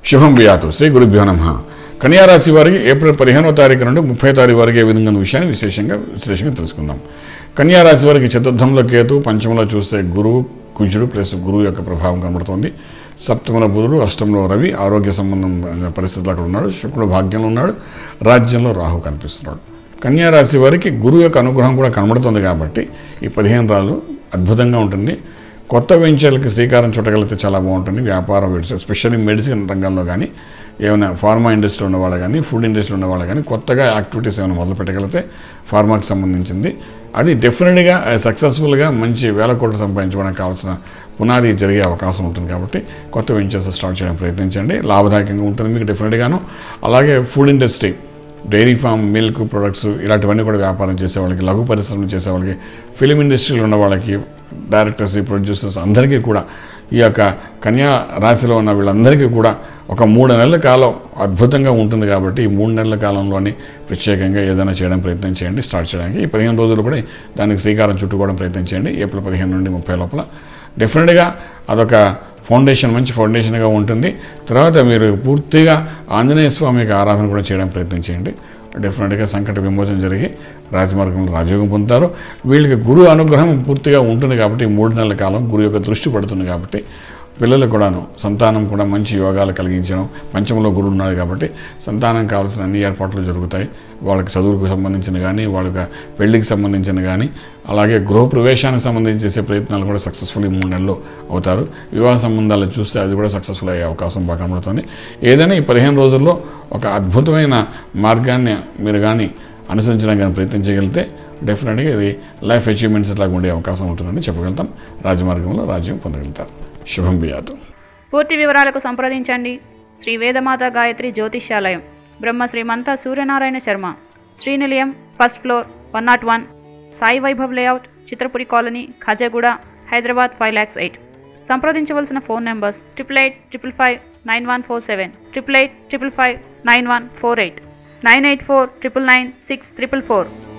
శుభం బియాతు శ్రీ గురుభ్యో నమ కన్యా రాశి వారికి ఏప్రిల్ పదిహేనో తారీఖు నుండి ముప్పై తారీఖు వరకు ఏ విధంగా ఉన్న విషయాన్ని విశేషంగా విశ్లేషంగా తెలుసుకుందాం కన్యా రాశి వారికి చతుర్థంలో కేతు పంచమంలో చూస్తే గురువు కుజుడు ప్లస్ గురువు యొక్క ప్రభావం కనబడుతోంది సప్తమల బుధుడు అష్టంలో రవి ఆరోగ్య సంబంధం పరిస్థితులు అక్కడ ఉన్నాడు శుక్రుడు భాగ్యంలో ఉన్నాడు రాజ్యంలో రాహు కనిపిస్తున్నాడు కన్యా రాశి వారికి గురువు యొక్క అనుగ్రహం కూడా కనబడుతుంది కాబట్టి ఈ పదిహేను రాళ్ళు అద్భుతంగా ఉంటుంది కొత్త వెంచర్లకి శ్రీకారం చుట్టగలిగితే చాలా బాగుంటుంది వ్యాపారం వెంచర్ ఎస్పెషల్లీ మెడిసిన్ రంగంలో కానీ ఏమైనా ఫార్మా ఇండస్ట్రీ ఉన్న వాళ్ళు కానీ ఫుడ్ ఇండస్ట్రీ ఉన్న వాళ్ళు కానీ కొత్తగా యాక్టివిటీస్ ఏమైనా మొదలు పెట్టగలిగితే ఫార్మాకి సంబంధించింది అది డెఫినెట్గా సక్సెస్ఫుల్గా మంచి వేల కోట్లు సంపాదించుకోవడానికి కావాల్సిన పునాది జరిగే అవకాశం ఉంటుంది కాబట్టి కొత్త వెంచర్స్ స్టార్ట్ చేయడానికి ప్రయత్నించండి లాభదాయకంగా ఉంటుంది మీకు డెఫినెట్గాను అలాగే food industry dairy farm milk products ఇలాంటివన్నీ కూడా వ్యాపారం చేసే వాళ్ళకి లఘు పరిశ్రమలు చేసే వాళ్ళకి ఫిలిం ఇండస్ట్రీలో ఉన్న వాళ్ళకి డైరెక్టర్స్ ప్రొడ్యూసర్స్ అందరికీ కూడా ఈ యొక్క కన్యా రాశిలో ఉన్న వీళ్ళందరికీ కూడా ఒక మూడు నెలల కాలం అద్భుతంగా ఉంటుంది కాబట్టి ఈ మూడు నెలల కాలంలోని ప్రత్యేకంగా ఏదైనా చేయడం ప్రయత్నం చేయండి స్టార్ట్ చేయడానికి ఈ పదిహేను రోజులు కూడా దానికి శ్రీకారం చుట్టుకోవడం ప్రయత్నం చేయండి ఏప్రిల్ పదిహేను నుండి ముప్పై లోపల డెఫినెట్గా అదొక ఫౌండేషన్ మంచి ఫౌండేషన్గా ఉంటుంది తర్వాత మీరు పూర్తిగా ఆంజనేయ స్వామి యొక్క ఆరాధన కూడా చేయడం ప్రయత్నం చేయండి డెఫినెట్గా సంకట విమోచన జరిగి రాజమార్గంలో రాజయోగం పొందుతారు వీళ్ళకి గురువు అనుగ్రహం పూర్తిగా ఉంటుంది కాబట్టి ఈ మూడు నెలల కాలం గురువు యొక్క దృష్టి పడుతుంది కాబట్టి పిల్లలకు కూడాను సంతానం కూడా మంచి యోగాలు కలిగించడం పంచమంలో గురువు ఉన్నాడు కాబట్టి సంతానం కావాల్సిన అన్ని ఏర్పాట్లు జరుగుతాయి వాళ్ళకి చదువుకు సంబంధించిన కానీ వాళ్ళకి పెళ్లికి సంబంధించిన కానీ అలాగే గృహ ప్రవేశానికి సంబంధించి చేసే ప్రయత్నాలు కూడా సక్సెస్ఫుల్ ఈ మూడు నెలలు అవుతారు వివాహ సంబంధాలు చూస్తే అది కూడా సక్సెస్ఫుల్ అయ్యే అవకాశం బాగా కనబడుతుంది ఏదైనా ఈ పదిహేను రోజుల్లో ఒక అద్భుతమైన మార్గాన్ని మీరు కానీ అనుసరించడానికి కానీ ప్రయత్నం చేయగలిగితే డెఫినెట్గా ఇది లైఫ్ అచీవ్మెంట్స్ లాగా ఉండే అవకాశం ఉంటుందని చెప్పగలుగుతాం రాజమార్గంలో రాజ్యం పొందగలుగుతారు శుభం బియాతు పూర్తి వివరాలకు సంప్రదించండి Shri Vedamata Gayatri Jyotishyalayam Brahma Shrimanta Suryanarayana Sharma Srinilayam first floor one nought one Sai Vaibhav layout Chitrapuri colony Khajaguda Hyderabad five lakhs eight సంప్రదించవలసిన phone numbers triple eight triple five nine one four seven triple eight triple five nine one four eight nine eight four triple nine six triple four